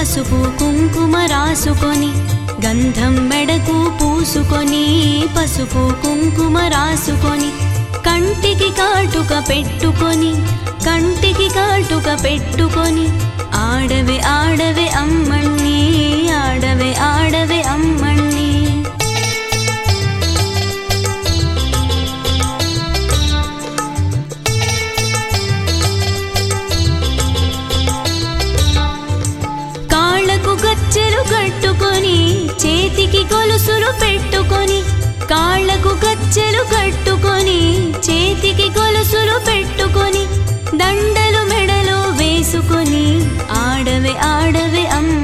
పసుపు కుంకుమ రాసుకొని గంధం మెడకు పూసుకొని పసుపు కుంకుమ రాసుకొని కంటికి కాటుక పెట్టుకొని కంటికి కాటుక పెట్టుకొని ఆడవే ఆడవే అమ్మణ్ణి ఆడవే ఆడవే అమ్మణ్ణి కాళ్ళకు గచ్చెలు కట్టుకొని చేతికి గొలుసులు పెట్టుకొని కాళ్ళకు గచ్చెలు కట్టుకొని చేతికి గొలుసులు పెట్టుకొని దండలు మెడలో వేసుకొని ఆడవే ఆడవే అమ్మ